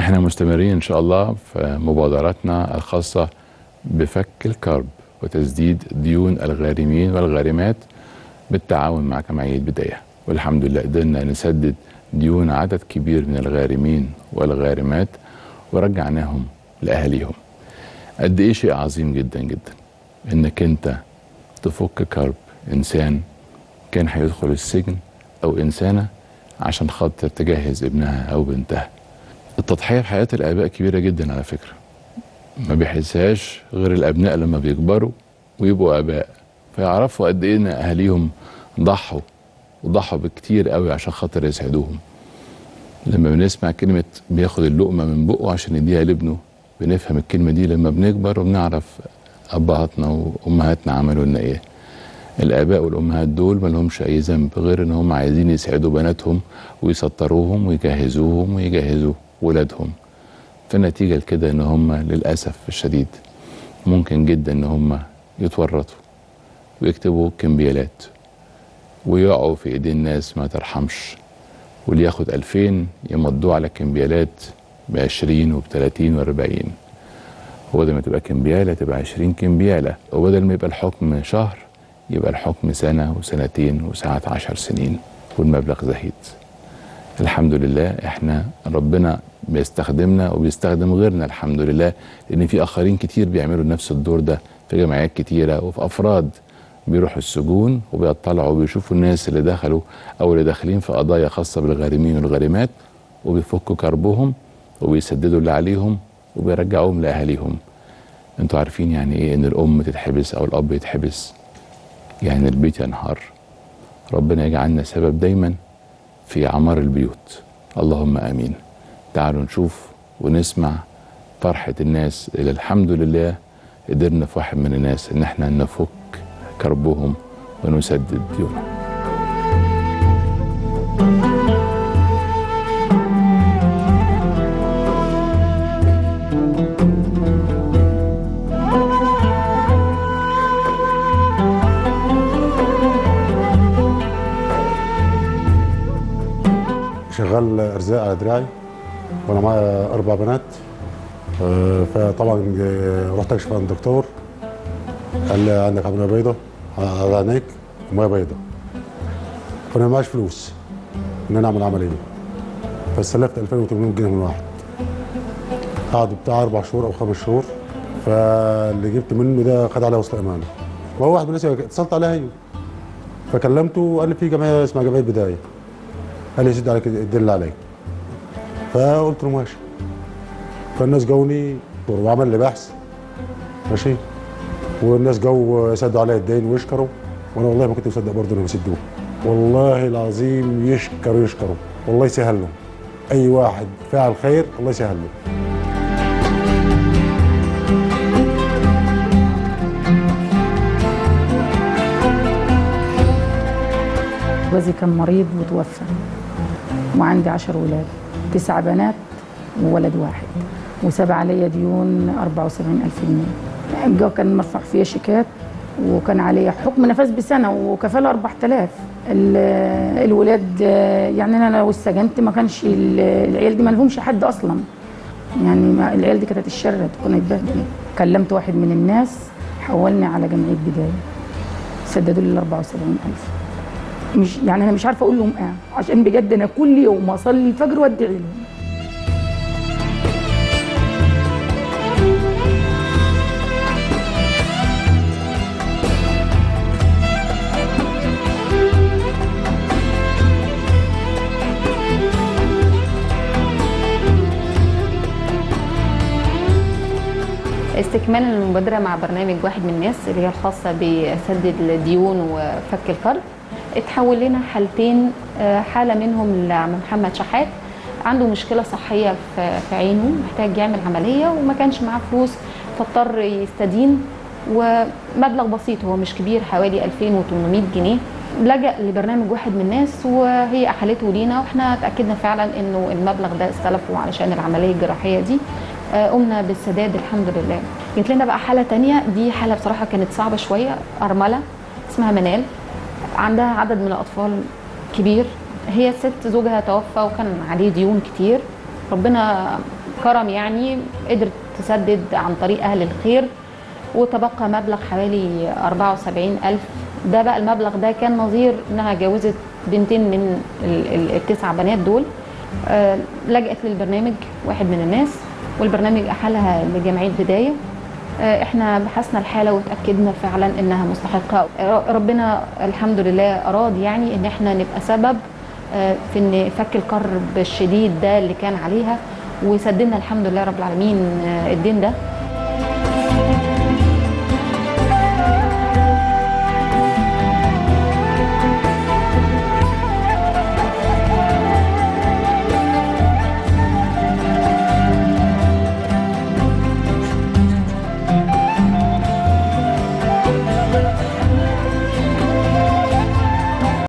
احنا مستمرين ان شاء الله في مبادراتنا الخاصه بفك الكرب وتسديد ديون الغارمين والغارمات بالتعاون مع جمعيه بدايه والحمد لله قدرنا نسدد ديون عدد كبير من الغارمين والغارمات ورجعناهم لاهاليهم قد ايه شيء عظيم جدا جدا انك انت تفك كرب انسان كان هيدخل السجن او انسانه عشان خاطر تجهز ابنها او بنتها التضحيه في حياه الاباء كبيره جدا على فكره ما بيحسهاش غير الابناء لما بيكبروا ويبقوا اباء فيعرفوا قد ايه ان اهاليهم ضحوا وضحوا بكتير قوي عشان خاطر يسعدوهم لما بنسمع كلمه بياخد اللقمه من بقه عشان يديها لابنه بنفهم الكلمه دي لما بنكبر وبنعرف ابهاتنا وامهاتنا عملوا لنا ايه الاباء والامهات دول ما لهمش اي ذنب غير ان هم عايزين يسعدوا بناتهم ويسطروهم ويجهزوهم ويجهزوا ولادهم فالنتيجه لكده ان هم للاسف الشديد ممكن جدا ان هم يتورطوا ويكتبوا كمبيالات ويقعوا في ايدين ناس ما ترحمش واللي ياخد 2000 يمضوه على كمبيالات ب 20 وب 30 و 40 وبدل ما تبقى كمبياله تبقى 20 كمبياله وبدل ما يبقى الحكم شهر يبقى الحكم سنه وسنتين وساعات 10 سنين والمبلغ زهيد الحمد لله احنا ربنا بيستخدمنا وبيستخدم غيرنا الحمد لله لان في اخرين كتير بيعملوا نفس الدور ده في جمعيات كتيره وفي افراد بيروحوا السجون وبيطلعوا وبيشوفوا الناس اللي دخلوا او اللي داخلين في قضايا خاصه بالغارمين والغارمات وبيفكوا كربهم وبيسددوا اللي عليهم وبيرجعوهم لاهاليهم انتوا عارفين يعني ايه ان الام تتحبس او الاب يتحبس يعني البيت ينهار ربنا يجعلنا سبب دايما في عمار البيوت اللهم امين تعالوا نشوف ونسمع فرحة الناس اللي الحمد لله قدرنا في واحد من الناس ان احنا نفك كربهم ونسدد ديونهم شغال ارزاق على دراعي وانا معايا اربع بنات آه، فطبعا آه، رحت اكشف عند الدكتور قال لي عندك عمليه بيضاء على عينيك وميه بيضاء فانا معيش فلوس ان انا اعمل عمليه فاستلفت 2800 جنيه من واحد قعد بتاع اربع شهور او خمس شهور فاللي جبت منه ده خد عليا وصل امانه وهو واحد من الناس اتصلت عليه ايوه فكلمته قال لي في جمعيه اسمها جمعيه بدايه قال لي زد عليك الدين اللي عليك فقلت له ماشي فالناس جوني وعمل لي بحث ماشي والناس جو سدوا عليا الدين ويشكروا وانا والله ما كنت مصدق برضه انهم يسدوه والله العظيم يشكروا يشكروا والله يسهل لهم اي واحد فعل خير الله يسهل له جوزي كان مريض وتوفى وعندي عشر ولاد تسع بنات وولد واحد وساب عليا ديون 74 ألف جنيه الجو كان مرفوع فيها شيكات وكان عليا حكم نفاذ بسنة وكفالة 4000 ال- الولاد آه، يعني أنا لو استجنت ما كانش ال- العيال دي ما لهمش حد أصلا يعني ما العيال دي كانت هتتشرد كنا يتبهدلوا كلمت واحد من الناس حولني على جمعية بداية سددوا لي ال 74000 مش يعني انا مش عارفه اقول لهم ايه عشان بجد انا كل يوم اصلي الفجر وادعي لهم استكمالا للمبادرة مع برنامج واحد من الناس اللي هي الخاصة بسد الديون وفك القرض اتحول لنا حالتين آه، حالة منهم لعم محمد شحات عنده مشكلة صحية في في عينه محتاج يعمل عملية وما كانش معاه فلوس فاضطر يستدين ومبلغ بسيط هو مش كبير حوالي 2800 جنيه لجأ لبرنامج واحد من الناس وهي أحالته لينا واحنا اتأكدنا فعلا انه المبلغ ده استلفه علشان العملية الجراحية دي آه، قمنا بالسداد الحمد لله جت لنا بقى حالة تانية دي حالة بصراحة كانت صعبة شوية أرملة اسمها منال عندها عدد من الأطفال كبير هي الست زوجها توفى وكان عليه ديون كتير ربنا كرم يعني قدرت تسدد عن طريق اهل الخير وتبقى مبلغ حوالي 74 ألف ده بقى المبلغ ده كان نظير انها جوزت بنتين من ال- ال- التسع بنات دول آه، لجأت للبرنامج واحد من الناس والبرنامج أحالها لجمعية بداية آه، احنا بحثنا الحالة وتأكدنا فعلا انها مستحقة ر- ربنا الحمد لله أراد يعني ان احنا نبقى سبب آه، في ان فك الكرب الشديد ده اللي كان عليها وسددنا الحمد لله رب العالمين آه، الدين ده